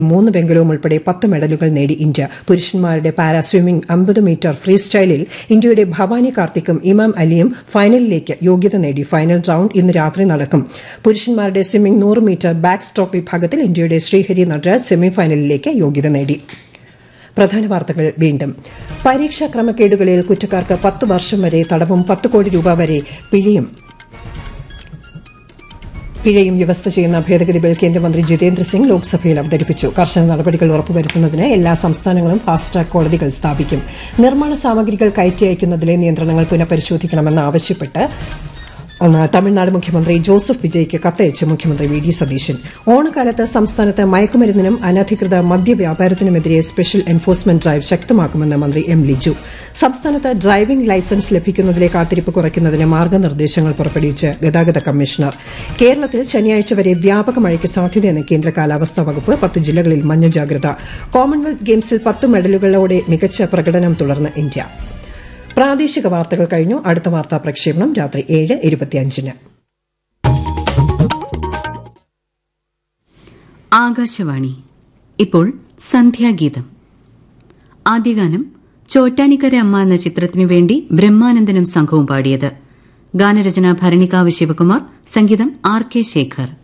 മൂന്ന് വെങ്കലവും ഉൾപ്പെടെ പത്ത് മെഡലുകൾ നേടി ഇന്ത്യ പുരുഷന്മാരുടെ പാരാ സ്വിമ്മിംഗ് അമ്പത് മീറ്റർ ഫ്രീ സ്റ്റൈലിൽ ഇന്ത്യയുടെ ഭവാനി കാർത്തിക്കും ഇമാം അലിയും ഫൈനലിലേക്ക് യോഗ്യത നേടി ഫൈനൽ റൌണ്ട് ഇന്ന് രാത്രി നടക്കും പുരുഷന്മാരുടെ സ്വിമ്മിംഗ് നൂറ് മീറ്റർ ബാക്ക് സ്ട്രോക്ക് വിഭാഗത്തിൽ ഇന്ത്യയുടെ ശ്രീഹരി നടരാജ് സെമിഫൈനലിലേക്ക് യോഗ്യത നേടി പ്രധാന വാർത്തകൾ വീണ്ടും പരീക്ഷാ ക്രമക്കേടുകളിൽ കുറ്റക്കാർക്ക് പത്ത് വർഷം വരെ തടവും പത്ത് കോടി രൂപ വരെ പിഴയും പിഴയും വ്യവസ്ഥ ചെയ്യുന്ന ഭേദഗതി ബിൽ കേന്ദ്രമന്ത്രി ജിതേന്ദ്ര സിംഗ് ലോക്സഭയിൽ അവതരിപ്പിച്ചു കർശന നടപടികൾ ഉറപ്പുവരുത്തുന്നതിന് എല്ലാ സംസ്ഥാനങ്ങളും ഫാസ്റ്റ് ട്രാക്ക് കോടതികൾ സ്ഥാപിക്കും നിർമ്മാണ സാമഗ്രികൾ കയറ്റി അയക്കുന്നതിലെ നിയന്ത്രണങ്ങൾ പുനഃപരിശോധിക്കണമെന്ന് ആവശ്യപ്പെട്ട് തമിഴ്നാട് മുഖ്യമന്ത്രി ജോസഫ് വിജയ്ക്ക് കത്തയച്ച് മുഖ്യമന്ത്രി വി ഡി സതീശൻ ഓണക്കാലത്ത് സംസ്ഥാനത്ത് മയക്കുമരുന്നിനും അനധികൃത മദ്യവ്യാപാരത്തിനുമെതിരെ സ്പെഷ്യൽ എൻഫോഴ്സ്മെന്റ് ഡ്രൈവ് ശക്തമാക്കുമെന്ന് മന്ത്രി എം ലിജു സംസ്ഥാനത്ത് ഡ്രൈവിംഗ് ലൈസൻസ് ലഭിക്കുന്നതിലെ കാത്തിരിപ്പ് കുറയ്ക്കുന്നതിന് മാർഗനിർദ്ദേശങ്ങൾ പുറപ്പെടുവിച്ച് ഗതാഗത കമ്മീഷണർ കേരളത്തിൽ ശനിയാഴ്ച വരെ വ്യാപക മഴയ്ക്ക് സാധ്യതയെന്ന് കേന്ദ്ര കാലാവസ്ഥാ വകുപ്പ് പത്ത് ജില്ലകളിൽ മഞ്ഞ ജാഗ്രത കോമൺവെൽത്ത് ഗെയിംസിൽ പത്ത് മെഡലുകളോടെ മികച്ച പ്രകടനം തുടർന്ന് ഇന്ത്യ പ്രാദേശിക വാർത്തകൾ കഴിഞ്ഞു അടുത്ത വാർത്താ പ്രക്ഷേപണം രാത്രി ഏഴ് ഇരുപത്തിയഞ്ചിന് ആകാശവാണി ഇപ്പോൾ സന്ധ്യാഗീതം ആദ്യഗാനം ചോറ്റാനിക്കര അമ്മ എന്ന ചിത്രത്തിനു വേണ്ടി ബ്രഹ്മാനന്ദനും സംഘവും പാടിയത് ഗാനരചന ഭരണികാവ് ശിവകുമാർ സംഗീതം ആർ കെ ശേഖർ